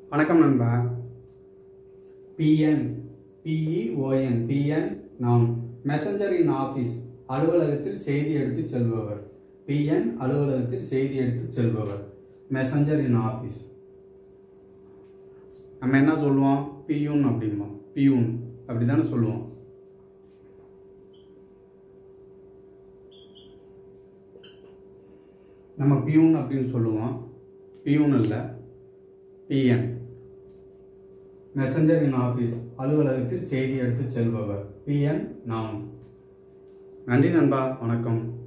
வணக்கம் நண்பா பிஎன் பிஇஓஎன் பிஎன் நாம் மெசஞ்சர் இன் ஆஃபீஸ் அலுவலகத்தில் செய்தி எடுத்து செல்பவர் பிஎன் அலுவலகத்தில் செய்தி எடுத்து செல்பவர் மெசஞ்சர் இன் ஆஃபீஸ் நம்ம என்ன சொல்லுவோம் பியூன் அப்படிம்போம் பியூன் அப்படி தானே சொல்லுவோம் நம்ம பியூன் அப்படின்னு சொல்லுவோம் பியூன் இல்லை பிஎன் மெசஞ்சர் இன் ஆஃபீஸ் அலுவலகத்தில் செய்தி எடுத்து செல்பவர் பிஎன் நாம் நன்றி நண்பா வணக்கம்